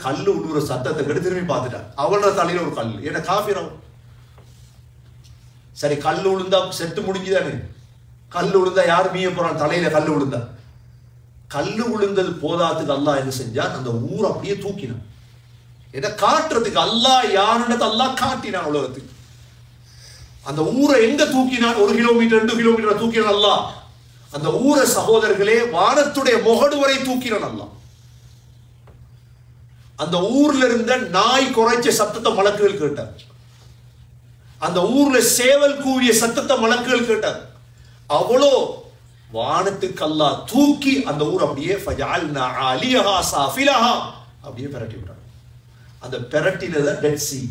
கல்லு உழுவுற சத்தத்தை கேட்டு திரும்பி பார்த்துட்டான் அவளோட தலையில ஒரு கல் ஏன்னா காஃபிர் அவன் சரி கல் விழுந்தா செத்து முடிஞ்சுதானே கல் விழுந்தா யார் மீய போறான் தலையில கல் விழுந்தா கல்லு விழுந்தது போதாத்துக்கு அல்லாஹ் என்ன செஞ்சான் அந்த ஊர் அப்படியே தூக்கினான் எதை காட்டுறதுக்கு அல்லாஹ் யாருன்றதை அல்லாஹ் காட்டினான் உலகத்துக்கு அந்த ஊரை எங்க தூக்கினான் ஒரு கிலோமீட்டர் ரெண்டு கிலோமீட்டர் தூக்கினான் அல்லாஹ் அந்த ஊரை சகோதரர்களே வானத்துடைய முகடு வரை தூக்கினான் அல்லாஹ் அந்த ஊர்ல இருந்த நாய் குறைச்ச சத்தத்தை மலக்குகள் கேட்டார் அந்த ஊர்ல சேவல் கூவிய சத்தத்தை மலக்குகள் கேட்டார் அவ்வளோ வானத்துக்கு அல்லாஹ் தூக்கி அந்த ஊர் அப்படியே ஃபஜஅல்னா அலியஹா சாஃபிலஹா அப்படியே பிரட்டி விட்டாங்க அந்த பிரட்டில தான் டெட் சி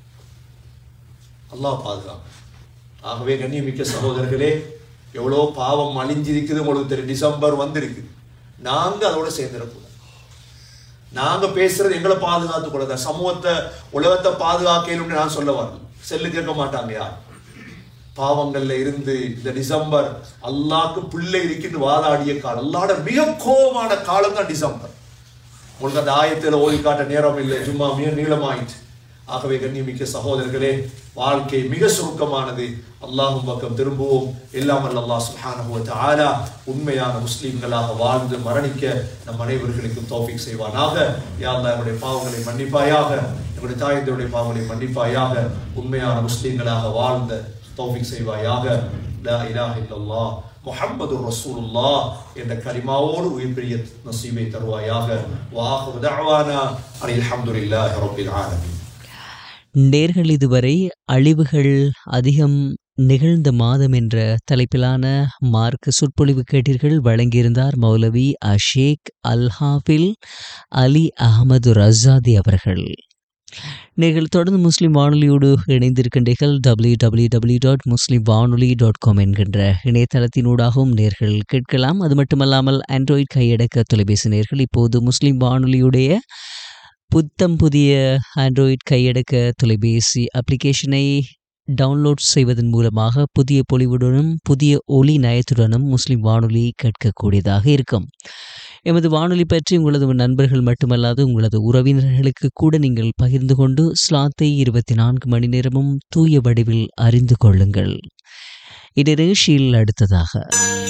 அல்லாஹ் பாதுகாப்பு ஆகவே கண்ணியமிக்க சகோதரர்களே எவ்வளோ பாவம் அழிஞ்சிருக்குது உங்களுக்கு தெரியும் டிசம்பர் வந்திருக்கு நாங்க அதோட சேர்ந்துடக்கூடாது நாங்க பேசுறது எங்களை பாதுகாத்துக் கொள்ளதான் சமூகத்தை உலகத்தை பாதுகாக்கணும்னு நான் சொல்ல வரல செல்லு கேட்க மாட்டாங்க யார் பாவங்கள்ல இருந்து இந்த டிசம்பர் அல்லாக்கு பிள்ளை இருக்குன்னு வாதாடிய காலம் அல்லாட மிக கோபமான காலம் தான் டிசம்பர் உங்களுக்கு அந்த ஆயத்துல ஓதி காட்ட நேரம் இல்லை சும்மா மிக நீளமாயிற்று ஆகவே கண்ணியமிக்க சகோதரர்களே வாழ்க்கை மிக சுருக்கமானது அல்லாஹும் பக்கம் திரும்புவோம் எல்லாம் அல்ல அல்லாஹ் சுப்ஹானஹு வ தஆலா உண்மையான முஸ்லிம்களாக வாழ்ந்து மரணிக்க நம் அனைவர்களுக்கும் தௌஃபீக் செய்வானாக யா அல்லாஹ் என்னுடைய பாவங்களை மன்னிப்பாயாக என்னுடைய தாயந்தருடைய பாவங்களை மன்னிப்பாயாக உண்மையான முஸ்லிம்களாக வாழ்ந்த தௌஃபீக் செய்வாயாக லா இலாஹ இல்லல்லாஹ் முஹம்மது ரசூலுல்லாஹ் என்ற கலிமாவோடு உயிர் பிரிய நசீபை தருவாயாக வாஹு தஅவானா அனில் ஹம்துலில்லாஹி ரப்பில் ஆலமீன் நேர்கள் இதுவரை அழிவுகள் அதிகம் நிகழ்ந்த மாதம் என்ற தலைப்பிலான மார்க் சொற்பொழிவு கேட்டீர்கள் வழங்கியிருந்தார் மௌலவி அஷேக் அல்ஹாஃபில் அலி அகமது ரஸாதி அவர்கள் நீங்கள் தொடர்ந்து முஸ்லிம் வானொலியோடு இணைந்திருக்கின்றீர்கள் W W W dot Muslim Vanoli dot com என்கின்ற இணையதளத்தினூடாகவும் நேர்கள் கேட்கலாம் அது மட்டுமல்லாமல் ஆண்ட்ராய்ட் கையடக்க தொலைபேசி நேர்கள் இப்போது முஸ்லிம் வானொலியுடைய புத்தம் புதிய ஆண்ட்ராய்ட் கையடக்க தொலைபேசி அப்ளிகேஷனை டவுன்லோட் செய்வதன் மூலமாக புதிய பொலிவுடனும் புதிய ஒலி நயத்துடனும் முஸ்லிம் வானொலி கேட்கக்கூடியதாக இருக்கும் எமது வானொலி பற்றி உங்களது நண்பர்கள் மட்டுமல்லாது உங்களது உறவினர்களுக்கு கூட நீங்கள் பகிர்ந்து கொண்டு ஸ்லாத்தை இருபத்தி நான்கு மணி நேரமும் தூய வடிவில் அறிந்து கொள்ளுங்கள் இது நிகழ்ச்சியில் அடுத்ததாக